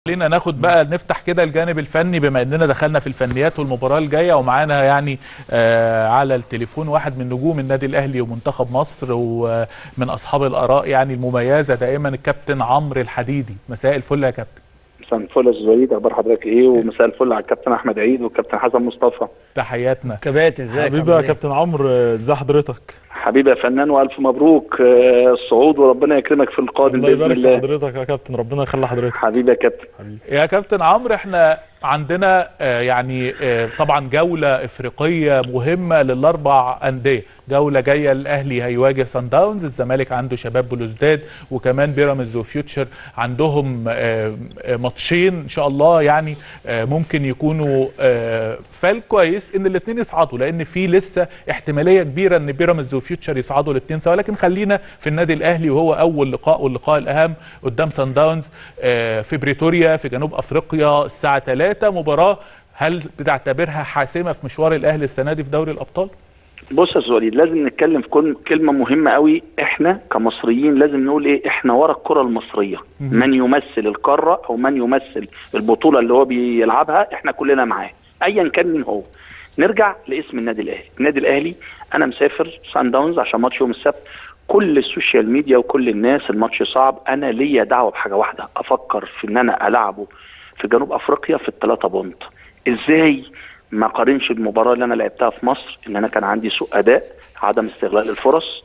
خلينا ناخد بقى نفتح كده الجانب الفني بما اننا دخلنا في الفنيات والمباراه الجايه ومعانا يعني آه على التليفون واحد من نجوم النادي الاهلي ومنتخب مصر ومن اصحاب الاراء يعني المميزه دائما الكابتن عمرو الحديدي مساء الفل يا كابتن مساء الفل يا زويد اخبار حضرتك ايه ومساء الفل على الكابتن احمد عيد والكابتن حسن مصطفى تحياتنا كباتن ازيك حبيبي يا كابتن عمرو ازي حضرتك حبيبي يا فنان والف مبروك آه، الصعود وربنا يكرمك في القادم الله باذن يبارك في الله حضرتك يا كابتن ربنا يخلي حضرتك حبيبي يا كابتن يا كابتن عمرو احنا عندنا آه، يعني آه، طبعا جولة افريقية مهمة للاربع اندية جولة جاية الاهلي هيواجه سان داونز الزمالك عنده شباب بلوزداد وكمان بيراميدز وفيوتشر عندهم آه، آه، ماتشين ان شاء الله يعني آه، ممكن يكونوا آه، فال كويس ان الاثنين يصعدوا لان في لسه احتمالية كبيرة ان بيراميدز وفيوتشر يصعدوا الاثنين سوا لكن خلينا في النادي الاهلي وهو اول لقاء واللقاء الاهم قدام سان داونز آه، في بريتوريا في جنوب افريقيا الساعه 3 مباراه هل بتعتبرها حاسمه في مشوار الاهلي السنه دي في دوري الابطال؟ بص يا زويد لازم نتكلم في كل كلمه مهمه قوي احنا كمصريين لازم نقول ايه احنا ورا الكره المصريه من يمثل القاره او من يمثل البطوله اللي هو بيلعبها احنا كلنا معاه ايا كان مين هو نرجع لاسم النادي الاهلي النادي الاهلي انا مسافر سان داونز عشان ماتش يوم السبت كل السوشيال ميديا وكل الناس الماتش صعب انا ليا دعوه بحاجه واحده افكر في ان انا العبه في جنوب افريقيا في الثلاثه بونت ازاي ما قارنش المباراه اللي انا لعبتها في مصر ان انا كان عندي سوء اداء عدم استغلال الفرص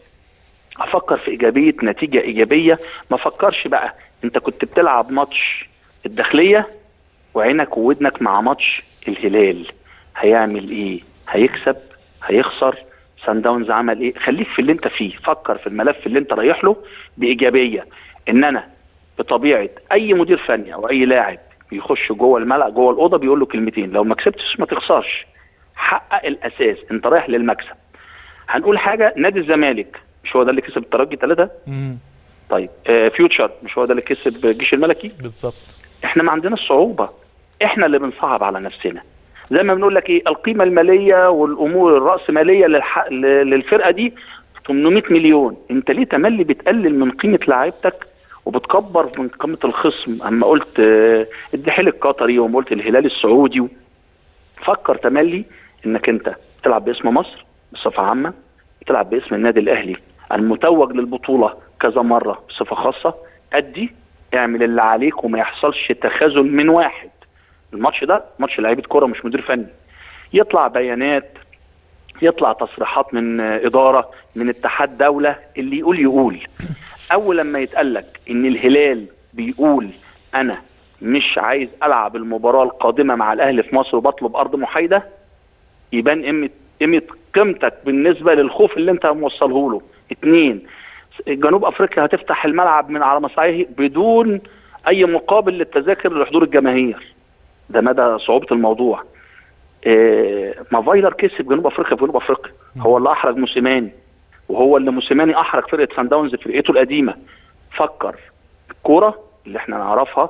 افكر في ايجابيه نتيجه ايجابيه ما افكرش بقى انت كنت بتلعب ماتش الداخليه وعينك وودنك مع ماتش الهلال هيعمل ايه هيكسب هيخسر سان داونز عمل ايه خليك في اللي انت فيه فكر في الملف اللي انت رايح له بايجابيه ان انا بطبيعه اي مدير فني او اي لاعب بيخش جوه الملعب جوه الاوضه بيقول له كلمتين لو ما كسبتش ما تخسرش حقق الاساس انت رايح للمكسب هنقول حاجه نادي الزمالك مش هو ده اللي كسب الترجي ثلاثه امم طيب آه فيوتشر مش هو ده اللي كسب الجيش الملكي بالظبط احنا ما عندناش صعوبه احنا اللي بنصعب على نفسنا زي ما بنقول لك ايه القيمه الماليه والامور الراسماليه للح... ل- للفرقه دي 800 مليون انت ليه تملي بتقلل من قيمه لاعيبتك وبتكبر من قيمه الخصم اما قلت آه، الدحيل القطري وما قلت الهلال السعودي و... فكر تملي انك انت بتلعب باسم مصر بصفه عامه بتلعب باسم النادي الاهلي المتوج للبطوله كذا مره بصفه خاصه ادي اعمل اللي عليك وما يحصلش تخاذل من واحد الماتش ده ماتش لعيبه كوره مش مدير فني يطلع بيانات يطلع تصريحات من آه، اداره من اتحاد دوله اللي يقول يقول اول لما يتقال لك ان الهلال بيقول انا مش عايز العب المباراه القادمه مع الاهلي في مصر وبطلب ارض محايده يبان قيمه قيمه قيمتك بالنسبه للخوف اللي انت موصله له اتنين جنوب افريقيا هتفتح الملعب من على مصراعيه بدون اي مقابل للتذاكر لحضور الجماهير ده مدى صعوبه الموضوع إيه ما فايلر كسب جنوب افريقيا في جنوب افريقيا هو اللي احرج موسيماني وهو اللي موسيماني احرج فرقه سان داونز فرقته القديمه فكر الكوره اللي احنا نعرفها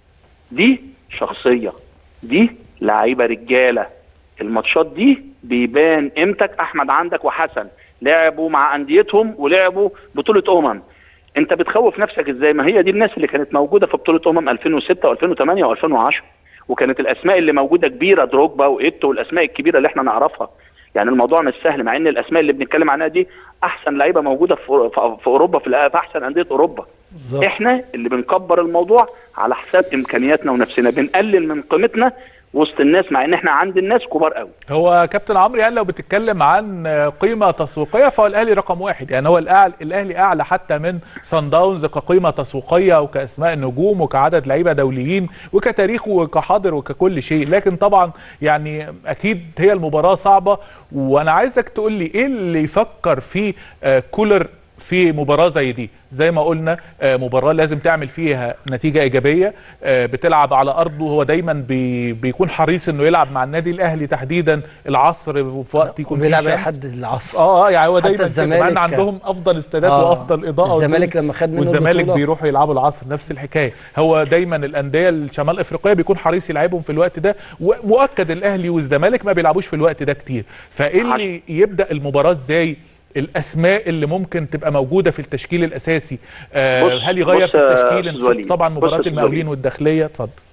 دي شخصيه دي لعيبه رجاله الماتشات دي بيبان قيمتك احمد عندك وحسن لعبوا مع انديتهم ولعبوا بطوله امم انت بتخوف نفسك ازاي ما هي دي الناس اللي كانت موجوده في بطوله امم 2006 و2008 و2010 وكانت الاسماء اللي موجوده كبيره دروجبا وايتو والاسماء الكبيره اللي احنا نعرفها يعني الموضوع مش سهل مع ان الاسماء اللي بنتكلم عنها دي احسن لعيبه موجوده في في- في اوروبا في الأ- في احسن انديه اوروبا بالظبط احنا اللي بنكبر الموضوع على حساب امكانياتنا ونفسنا بنقلل من قيمتنا وسط الناس مع ان احنا عند الناس كبار قوي هو كابتن عمرو يعني لو بتتكلم عن قيمه تسويقيه فهو الاهلي رقم واحد يعني هو الأعلى الاهلي اعلى حتى من سان داونز كقيمه تسويقيه وكاسماء نجوم وكعدد لعيبه دوليين وكتاريخ وكحاضر وككل شيء لكن طبعا يعني اكيد هي المباراه صعبه وانا عايزك تقول لي ايه اللي يفكر فيه آه، كولر في مباراة زي دي زي ما قلنا آه، مباراة لازم تعمل فيها نتيجة إيجابية آه، بتلعب على أرضه هو دايما بي بيكون حريص إنه يلعب مع النادي الأهلي تحديدا العصر وفي وقت يكون فيه وبيلعب اي شمس. حد العصر اه اه يعني هو حتى دايما كده، مع ان الزمالك- عندهم افضل استادات آه. وافضل اضاءه الزمالك لما خد منه والزمالك البطولة. بيروحوا يلعبوا العصر نفس الحكايه هو دايما الانديه الشمال افريقيه بيكون حريص يلعبهم في الوقت ده ومؤكد الاهلي والزمالك ما بيلعبوش في الوقت ده كتير فايه اللي يبدا المباراه ازاي الاسماء اللي ممكن تبقى موجوده في التشكيل الاساسي آه بص- هل يغير بص في يا التشكيل أستاذ انت شفت وليد، طبعا بص يا مباراه أستاذ المقاولين وليد. والداخليه اتفضل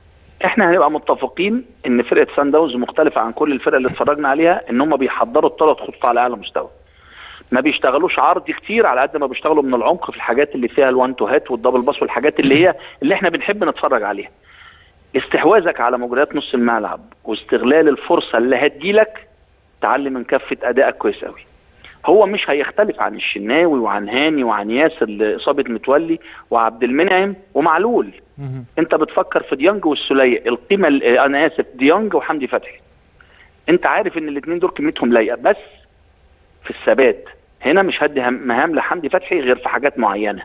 احنا هنبقى متفقين ان فرقه سان داونز مختلفه عن كل الفرق اللي اتفرجنا عليها ان هم بيحضروا الثلاث خطوط على اعلى مستوى ما بيشتغلوش عرض كتير على قد ما بيشتغلوا من العمق في الحاجات اللي فيها الوان تو هات والدبل باس والحاجات اللي هي اللي احنا بنحب نتفرج عليها استحواذك على مجريات نص الملعب واستغلال الفرصه اللي هتجيلك تعلي من كفه ادائك كويس قوي هو مش هيختلف عن الشناوي وعن هاني وعن ياسر لاصابه متولي وعبد المنعم ومعلول مهم. انت بتفكر في ديانج والسوليه القيمه ال- انا اسف ديانج وحمدي فتحي انت عارف ان الاثنين دول كميتهم لايقه بس في الثبات هنا مش هدي هم- مهام لحمدي فتحي غير في حاجات معينه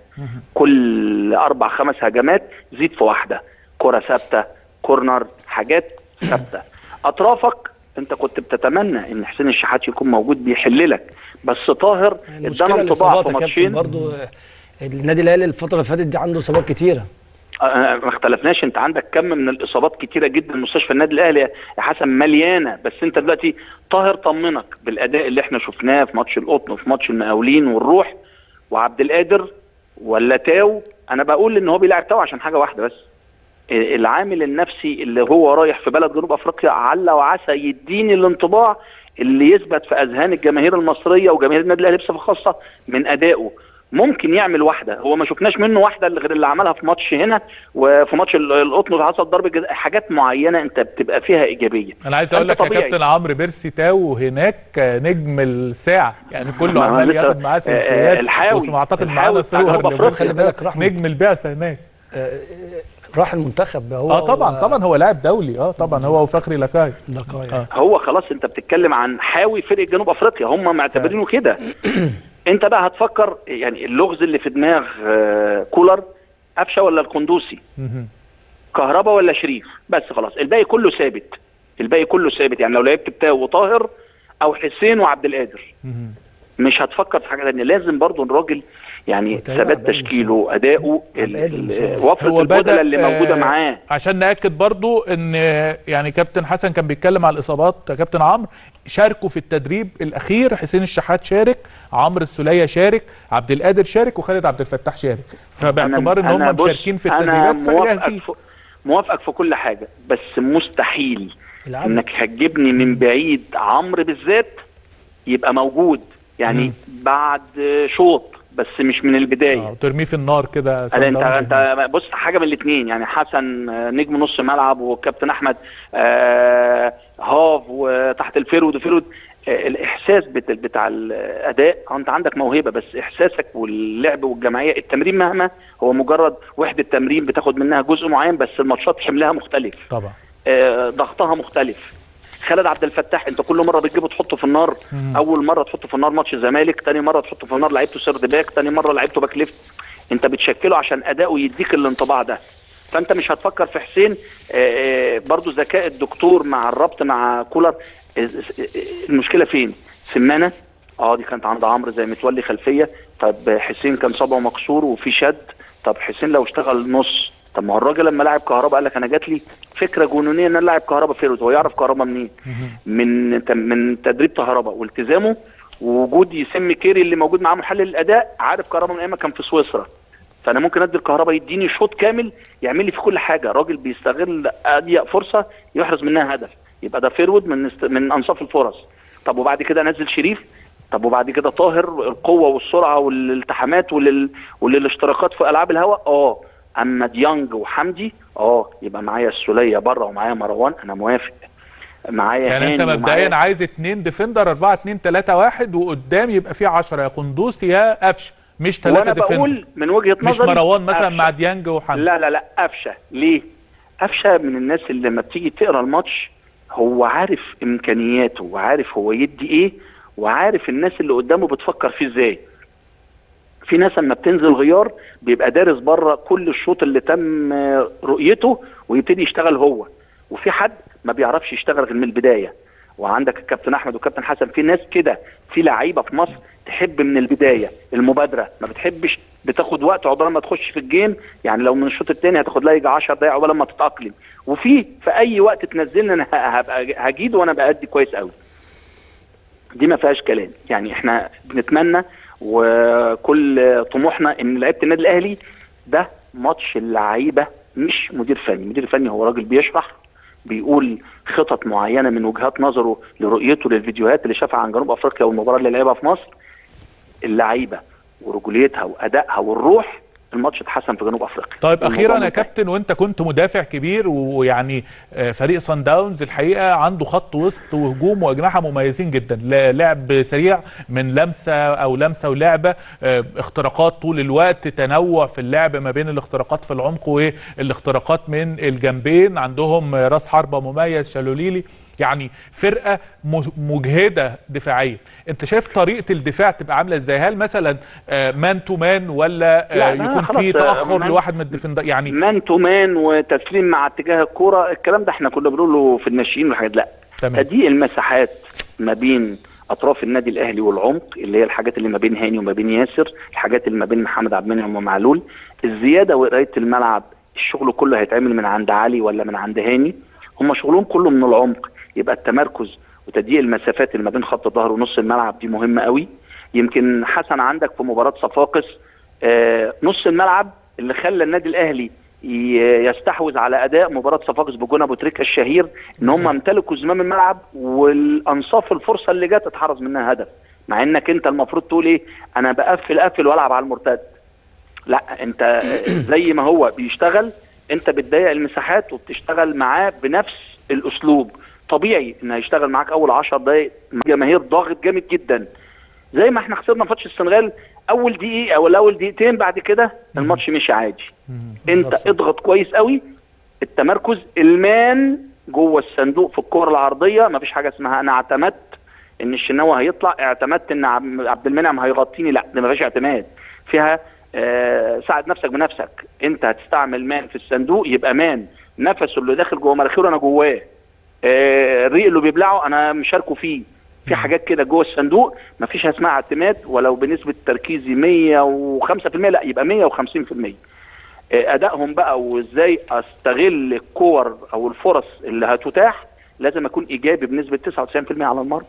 كل اربع خمس هجمات زيد في واحده كره ثابته كورنر حاجات ثابته اطرافك انت كنت بتتمنى ان حسين الشحات يكون موجود بيحل لك بس طاهر ادانا المشكله انطباع الاصابات في يا كابتن ماتشين برضه النادي الاهلي الفتره اللي فاتت دي عنده اصابات كتيره آه، ما اختلفناش انت عندك كم من الاصابات كتيره جدا مستشفى النادي الاهلي يا حسن مليانه بس انت دلوقتي طاهر طمنك بالاداء اللي احنا شفناه في ماتش القطن وفي ماتش المقاولين والروح وعبد القادر ولا تاو انا بقول ان هو بيلعب تاو عشان حاجه واحده بس آه، العامل النفسي اللي هو رايح في بلد جنوب افريقيا عل وعسى يديني الانطباع اللي يثبت في اذهان الجماهير المصريه وجماهير النادي الاهلي بصفه خاصه من ادائه ممكن يعمل واحده هو ما شفناش منه واحده اللي غير اللي عملها في ماتش هنا وفي ماتش ال- القطن حصل ضربه جزاء حاجات معينه انت بتبقى فيها ايجابيه انا عايز اقول أنت لك يا طبيعي. كابتن عمرو بيرسي تاو هناك نجم الساعه يعني كله ما هو عمال لسه- ياخد معاه آه، سيلفيات الحاوي. واعتقد الحاوي معانا بتاع جنوب صور أفريقيا. لبيرسي خلي بالك تاو. رحمة. نجم البعثه هناك راح المنتخب هو اه طبعا طبعا هو لاعب دولي اه طبعا هو وفخري لكاي دقايق آه. هو خلاص انت بتتكلم عن حاوي فرقه جنوب افريقيا هم معتبرينه كده انت بقى هتفكر يعني اللغز اللي في دماغ آه، كولر قفشه ولا القندوسي مهم. كهربا ولا شريف بس خلاص الباقي كله ثابت الباقي كله ثابت يعني لو لعبت بتاو وطاهر او حسين وعبد القادر مهم. مش هتفكر في حاجه ثانيه لازم برضو الراجل يعني وتقريبا ثبات عبد تشكيله اداؤه ال- عبد ال- المصاب. وفره البدله اللي موجوده آه، معاه عشان ناكد برضو ان يعني كابتن حسن كان بيتكلم على الاصابات يا كابتن عمرو شاركوا في التدريب الاخير حسين الشحات شارك عمرو السوليه شارك عبد القادر شارك وخالد عبد الفتاح شارك فباعتبار ان أنا هم بص، مشاركين في أنا التدريبات موافقك فجاهزين في موافقك في كل حاجه بس مستحيل العب. انك هتجيبني من بعيد عمرو بالذات يبقى موجود يعني مم. بعد شوط بس مش من البدايه اه ترميه في النار كده أنا صن انت داونز. انت بص حاجه من الاثنين يعني حسن آه، نجم نص ملعب وكابتن احمد آه هاف وتحت الفيرود وفيرود آه الاحساس بت- بتاع الاداء آه، انت عندك موهبه بس احساسك واللعب والجماعيه التمرين مهما هو مجرد وحده تمرين بتاخد منها جزء معين بس الماتشات حملها مختلف طبعا آه، ضغطها مختلف خالد عبد الفتاح انت كل مره بتجيبه تحطه في النار مم. اول مره تحطه في النار ماتش الزمالك تاني مره تحطه في النار لعيبته سيرد باك تاني مره لعيبته باك ليفت انت بتشكله عشان اداؤه يديك الانطباع ده فانت مش هتفكر في حسين آه، آه، برضو ذكاء الدكتور مع الربط مع كولر آه، آه، المشكله فين سمانه اه دي كانت عند عمرو زي متولي خلفيه طب حسين كان صبعه مكسور وفي شد طب حسين لو اشتغل نص طب ما هو الراجل لما لعب كهربا قال لك انا جات لي فكره جنونيه ان انا لاعب كهربا فيرود هو يعرف كهربا منين؟ من تم- من تدريب كهربا والتزامه ووجود يسمي كيري اللي موجود معاه محلل الاداء عارف كهربا من ايام ما كان في سويسرا فانا ممكن ادي الكهرباء يديني شوط كامل يعمل لي في كل حاجه راجل بيستغل اضيق فرصه يحرز منها هدف يبقى ده فيرود من است... من انصاف الفرص طب وبعد كده انزل شريف طب وبعد كده طاهر القوه والسرعه والالتحامات ولل... وللاشتراكات في العاب الهواء اه اما ديانج وحمدي اه يبقى معايا السوليه بره ومعايا مروان انا موافق معايا يعني انت هاني مبدئيا ومعايا- عايز اتنين ديفندر 4 2 3 1 وقدام يبقى في 10 يا قندوس يا قفشه مش ثلاثه وانا ديفندر بقول من وجهه مش نظري مروان مثلا قفشة. مع ديانج وحمد لا لا لا قفشه ليه؟ قفشه من الناس اللي لما بتيجي تقرا الماتش هو عارف امكانياته وعارف هو يدي ايه وعارف الناس اللي قدامه بتفكر فيه ازاي في ناس لما بتنزل غيار بيبقى دارس بره كل الشوط اللي تم آه، رؤيته ويبتدي يشتغل هو وفي حد ما بيعرفش يشتغل غير من البدايه وعندك الكابتن احمد والكابتن حسن في ناس كده في لعيبه في مصر تحب من البدايه المبادره ما بتحبش بتاخد وقت عقبال ما تخش في الجيم يعني لو من الشوط الثاني هتاخد لها يجي 10 دقايق عقبال ما تتاقلم وفي في اي وقت تنزلني انا هبقى هجيد وانا بأدي كويس قوي دي ما فيهاش كلام يعني احنا بنتمنى وكل طموحنا ان لعيبه النادي الاهلي ده ماتش اللعيبه مش مدير فني مدير فني هو راجل بيشرح بيقول خطط معينه من وجهات نظره لرؤيته للفيديوهات اللي شافها عن جنوب افريقيا والمباراه اللي لعبها في مصر اللعيبه ورجوليتها وادائها والروح الماتش اتحسن في جنوب افريقيا طيب الموضوع اخيرا يا منتهي. كابتن وانت كنت مدافع كبير ويعني آه، فريق سان داونز الحقيقه عنده خط وسط وهجوم واجنحه مميزين جدا ل- لعب سريع من لمسه او لمسه ولعبه آه، اختراقات طول الوقت تنوع في اللعب ما بين الاختراقات في العمق والاختراقات من الجنبين عندهم آه، راس حربه مميز شالوليلي يعني فرقه م- مجهده دفاعيا انت شايف طريقه الدفاع تبقى عامله ازاي هل مثلا آه، مان تو مان ولا لا، آه، لا، يكون خلاص، في آه، تاخر مان- لواحد من الديفندر يعني مان تو مان وتسليم مع اتجاه الكوره الكلام ده احنا كنا بنقوله في الناشئين والحاجات لا تمام. تضييق المساحات ما بين اطراف النادي الاهلي والعمق اللي هي الحاجات اللي ما بين هاني وما بين ياسر الحاجات اللي ما بين محمد عبد المنعم ومعلول الزياده وقرايه الملعب الشغل كله هيتعمل من عند علي ولا من عند هاني هم شغلهم كله من العمق يبقى التمركز وتضييق المسافات اللي ما بين خط الظهر ونص الملعب دي مهمه قوي يمكن حسن عندك في مباراه صفاقس آه نص الملعب اللي خلى النادي الاهلي ي- يستحوذ على اداء مباراه صفاقس بجون ابو تريكه الشهير ان هم امتلكوا زمام الملعب والانصاف الفرصه اللي جت اتحرز منها هدف مع انك انت المفروض تقول ايه انا بقفل قفل والعب على المرتد لا انت زي ما هو بيشتغل انت بتضيق المساحات وبتشتغل معاه بنفس الاسلوب طبيعي ان هيشتغل معاك اول 10 دقائق جماهير ضاغط جامد جدا زي ما احنا خسرنا في ماتش السنغال اول دقيقه او اول دقيقتين بعد كده الماتش مشي عادي انت اضغط كويس قوي التمركز المان جوه الصندوق في الكور العرضيه مفيش حاجه اسمها انا اعتمدت ان الشناوي هيطلع اعتمدت ان عب- عبد المنعم هيغطيني لا ده مفيش اعتماد فيها آه ساعد نفسك بنفسك انت هتستعمل مان في الصندوق يبقى مان نفسه اللي داخل جوه مناخيره انا جواه آه الريق اللي بيبلعه انا مشاركه فيه في حاجات كده جوه الصندوق مفيش اسمها اعتماد ولو بنسبه تركيزي 105% لا يبقى 150% آه، ادائهم بقى وازاي استغل الكور او الفرص اللي هتتاح لازم اكون ايجابي بنسبه 99% على المرمى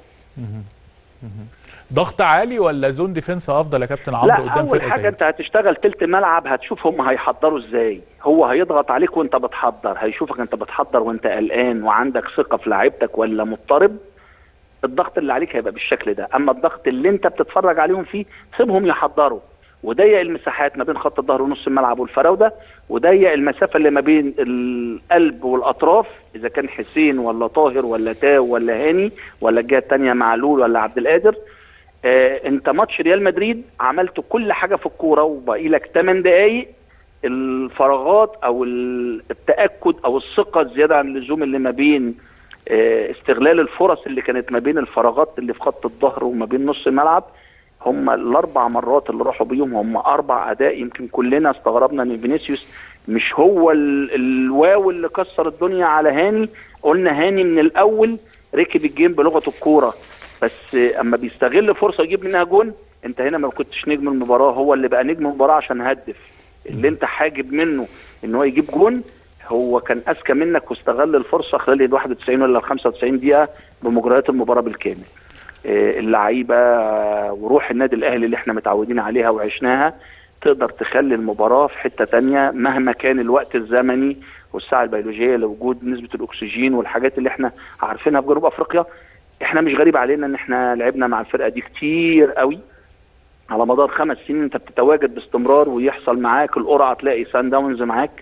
ضغط عالي ولا زون ديفense افضل يا كابتن عمرو لا قدام اول فرقه حاجه زي انت هتشتغل تلت ملعب هتشوف هم هيحضروا ازاي هو هيضغط عليك وانت بتحضر هيشوفك انت بتحضر وانت قلقان وعندك ثقه في لعيبتك ولا مضطرب الضغط اللي عليك هيبقى بالشكل ده اما الضغط اللي انت بتتفرج عليهم فيه سيبهم يحضروا وضيق المساحات ما بين خط الظهر ونص الملعب والفراوده وضيق المسافه اللي ما بين القلب والاطراف اذا كان حسين ولا طاهر ولا تاو ولا هاني ولا الجهه الثانيه معلول ولا عبد القادر آه انت ماتش ريال مدريد عملت كل حاجه في الكوره وباقي لك 8 دقائق الفراغات او ال- التاكد او الثقه الزياده عن اللزوم اللي ما بين آه، استغلال الفرص اللي كانت ما بين الفراغات اللي في خط الظهر وما بين نص الملعب هم الاربع مرات اللي راحوا بيهم هم اربع اداء يمكن كلنا استغربنا ان فينيسيوس مش هو ال- الواو اللي كسر الدنيا على هاني قلنا هاني من الاول ركب الجيم بلغه الكوره بس آه، اما بيستغل فرصه يجيب منها جون انت هنا ما كنتش نجم المباراه هو اللي بقى نجم المباراه عشان هدف اللي انت حاجب منه ان هو يجيب جون هو كان اذكى منك واستغل الفرصه خلال ال 91 ولا ال 95 دقيقه بمجريات المباراه بالكامل. آه، اللعيبه آه، وروح النادي الاهلي اللي احنا متعودين عليها وعشناها تقدر تخلي المباراه في حته تانية مهما كان الوقت الزمني والساعه البيولوجيه لوجود نسبه الاكسجين والحاجات اللي احنا عارفينها في جنوب افريقيا احنا مش غريب علينا ان احنا لعبنا مع الفرقه دي كتير قوي على مدار خمس سنين انت بتتواجد باستمرار ويحصل معاك القرعه تلاقي سان داونز معاك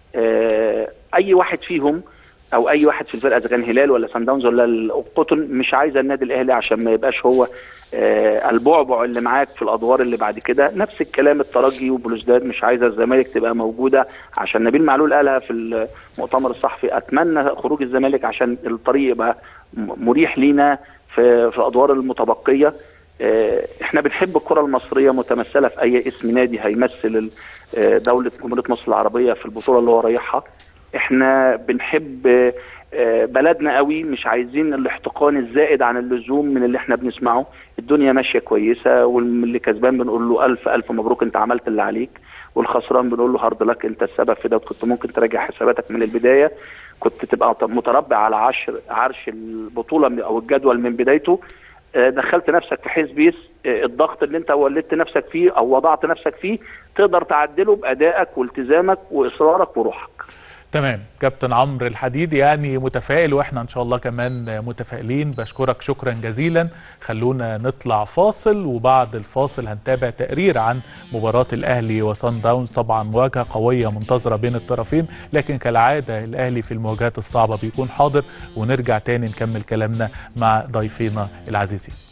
آه، اي واحد فيهم او اي واحد في الفرقه اذا كان هلال ولا سان داونز ولا القطن مش عايزه النادي الاهلي عشان ما يبقاش هو آه، البعبع اللي معاك في الادوار اللي بعد كده نفس الكلام الترجي وبلوزداد مش عايزه الزمالك تبقى موجوده عشان نبيل معلول قالها في المؤتمر الصحفي اتمنى خروج الزمالك عشان الطريق يبقى م- مريح لينا في في الادوار المتبقيه آه، احنا بنحب الكره المصريه متمثله في اي اسم نادي هيمثل ال- آه، دوله جمهوريه مصر العربيه في البطوله اللي هو رايحها احنا بنحب آه، آه، بلدنا قوي مش عايزين الاحتقان الزائد عن اللزوم من اللي احنا بنسمعه الدنيا ماشيه كويسه واللي كسبان بنقول له الف الف مبروك انت عملت اللي عليك والخسران بنقول له هارد لك انت السبب في ده وكنت ممكن تراجع حساباتك من البدايه كنت تبقى متربع على عشر عرش البطوله من- او الجدول من بدايته آه، دخلت نفسك في حزب يس آه، الضغط اللي انت ولدت نفسك فيه او وضعت نفسك فيه تقدر تعدله بادائك والتزامك واصرارك وروحك تمام كابتن عمرو الحديدي يعني متفائل واحنا ان شاء الله كمان متفائلين بشكرك شكرا جزيلا خلونا نطلع فاصل وبعد الفاصل هنتابع تقرير عن مباراة الاهلي وصن داونز طبعا مواجهة قوية منتظرة بين الطرفين لكن كالعادة الاهلي في المواجهات الصعبة بيكون حاضر ونرجع تاني نكمل كلامنا مع ضيفينا العزيزين